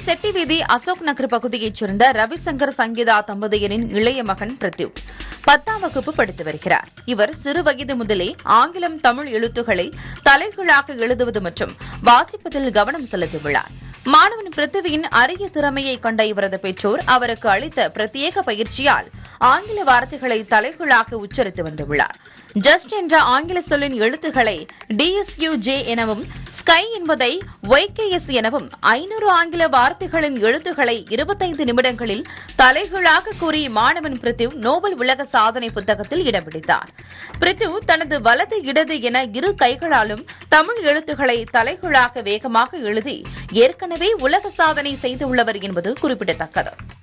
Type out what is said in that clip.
செட்டி வீதி அசோக் நகர் பகுதியைச் சேர்ந்த ரவிசங்கர் சங்கீதா தம்பதியரின் இளைய மகன் பிரத்யூ பத்தாம் வகுப்பு படித்து வருகிறார் இவர் சிறு வயது முதலே ஆங்கிலம் தமிழ் எழுத்துக்களை தலைகீழாக எழுதுவது மற்றும் வாசிப்பதில் கவனம் செலுத்தியுள்ளார் மாணவன் பிருத்திவியின் அரிய திறமையை கண்ட இவரது பெற்றோர் அவருக்கு அளித்த பிரத்யேக பயிற்சியால் ஆங்கில வார்த்தைகளை தலைகீழாக உச்சரித்து வந்துள்ளார் ஜஸ்ட் என்ற ஆங்கில சொல்லின் எழுத்துக்களை டிஎஸ்யூ ஜே எனவும் ஸ்கை என்பதை ஒய்கேஎஸ் எனவும் ஐநூறு ஆங்கில வார்த்தைகளின் எழுத்துக்களை இருபத்தைந்து நிமிடங்களில் தலைகீழாக கூறி மாணவன் பிரித்திவ் நோபல் உலக சாதனை புத்தகத்தில் இடம் பிடித்தார் பிரித்திவ் தனது வலது இடது என இரு கைகளாலும் தமிழ் எழுத்துக்களை தலைகீழாக வேகமாக எழுதி ஏற்கனவே உலக சாதனை செய்துள்ளவர் என்பது குறிப்பிடத்தக்கது